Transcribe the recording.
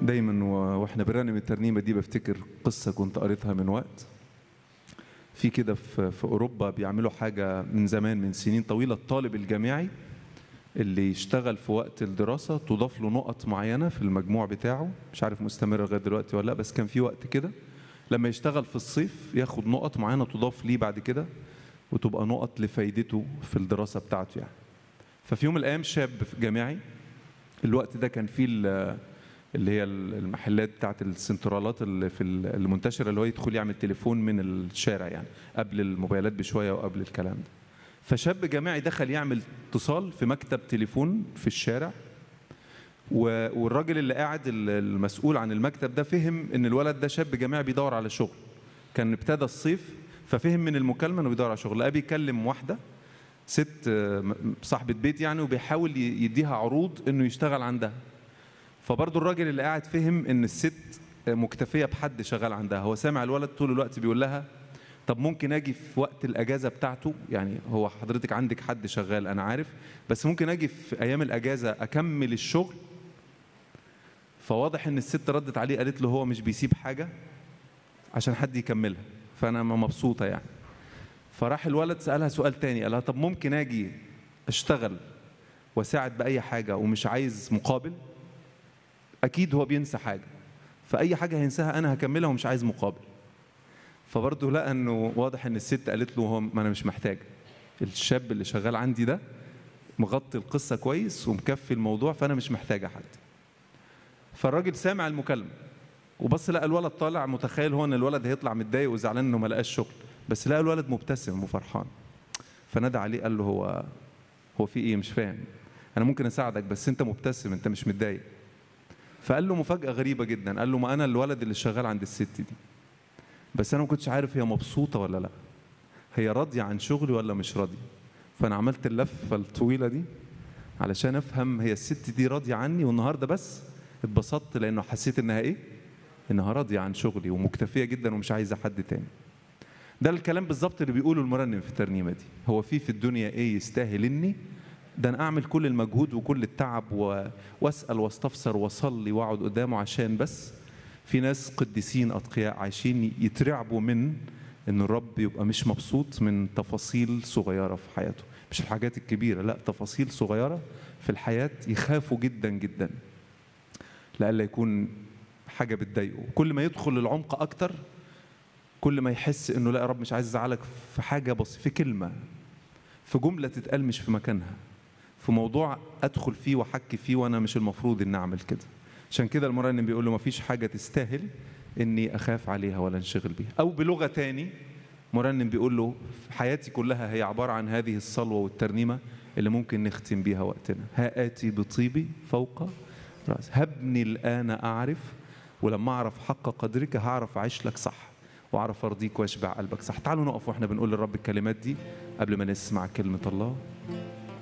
دايما و- واحنا بنرنم الترنيمه دي بفتكر قصه كنت قريتها من وقت في كده في في اوروبا بيعملوا حاجه من زمان من سنين طويله الطالب الجامعي اللي يشتغل في وقت الدراسه تضاف له نقط معينه في المجموع بتاعه مش عارف مستمره لغايه دلوقتي ولا لا بس كان في وقت كده لما يشتغل في الصيف ياخد نقط معينه تضاف ليه بعد كده وتبقى نقط لفايدته في الدراسه بتاعته يعني ففي يوم من الايام شاب جامعي الوقت ده كان فيه ال- اللي هي المحلات بتاعت السنترالات اللي في ال- المنتشره اللي هو يدخل يعمل تليفون من الشارع يعني قبل الموبايلات بشويه وقبل الكلام ده فشاب جامعي دخل يعمل اتصال في مكتب تليفون في الشارع و- والراجل اللي قاعد ال- المسؤول عن المكتب ده فهم ان الولد ده شاب جامعي بيدور على شغل كان ابتدى الصيف ففهم من المكالمه انه بيدور على شغل لقى بيكلم واحده ست آه، م- صاحبه بيت يعني وبيحاول ي- يديها عروض انه يشتغل عندها فبرضه الراجل اللي قاعد فهم ان الست مكتفيه بحد شغال عندها هو سامع الولد طول الوقت بيقول لها طب ممكن اجي في وقت الاجازه بتاعته يعني هو حضرتك عندك حد شغال انا عارف بس ممكن اجي في ايام الاجازه اكمل الشغل فواضح ان الست ردت عليه قالت له هو مش بيسيب حاجه عشان حد يكملها فانا مبسوطه يعني فراح الولد سالها سؤال تاني قال لها طب ممكن اجي اشتغل واساعد باي حاجه ومش عايز مقابل اكيد هو بينسى حاجه فاي حاجه هينساها انا هكملها ومش عايز مقابل فبرضه لقى انه واضح ان الست قالت له هو ما انا مش محتاجه الشاب اللي شغال عندي ده مغطي القصه كويس ومكفي الموضوع فانا مش محتاجه حد فالراجل سامع المكالمه وبص لقى الولد طالع متخيل هو ان الولد هيطلع متضايق وزعلان انه ما لقاش شغل بس لقى الولد مبتسم وفرحان فنادى عليه قال له هو هو في ايه مش فاهم انا ممكن اساعدك بس انت مبتسم انت مش متضايق فقال له مفاجاه غريبه جدا قال له ما انا الولد اللي شغال عند الست دي بس انا ما كنتش عارف هي مبسوطه ولا لا هي راضيه عن شغلي ولا مش راضيه فانا عملت اللفه الطويله دي علشان افهم هي الست دي راضيه عني والنهارده بس اتبسطت لانه حسيت انها ايه انها راضيه عن شغلي ومكتفيه جدا ومش عايزه حد تاني ده الكلام بالظبط اللي بيقوله المرنم في الترنيمه دي هو في في الدنيا ايه يستاهل اني ده انا اعمل كل المجهود وكل التعب و... واسال واستفسر واصلي واقعد قدامه عشان بس في ناس قديسين اتقياء عايشين يترعبوا من ان الرب يبقى مش مبسوط من تفاصيل صغيره في حياته مش الحاجات الكبيره لا تفاصيل صغيره في الحياه يخافوا جدا جدا لئلا يكون حاجه بتضايقه كل ما يدخل العمق اكتر كل ما يحس انه لا يا رب مش عايز ازعلك في حاجه بس في كلمه في جمله تتقال مش في مكانها في موضوع ادخل فيه واحكي فيه وانا مش المفروض اني اعمل كده عشان كده المرنم بيقول له مفيش حاجه تستاهل اني اخاف عليها ولا انشغل بيها او بلغه تاني مرنم بيقول له حياتي كلها هي عباره عن هذه الصلوه والترنيمه اللي ممكن نختم بيها وقتنا ها اتي بطيبي فوق راس هبني الان اعرف ولما اعرف حق قدرك هعرف اعيش لك صح واعرف ارضيك واشبع قلبك صح تعالوا نقف واحنا بنقول للرب الكلمات دي قبل ما نسمع كلمه الله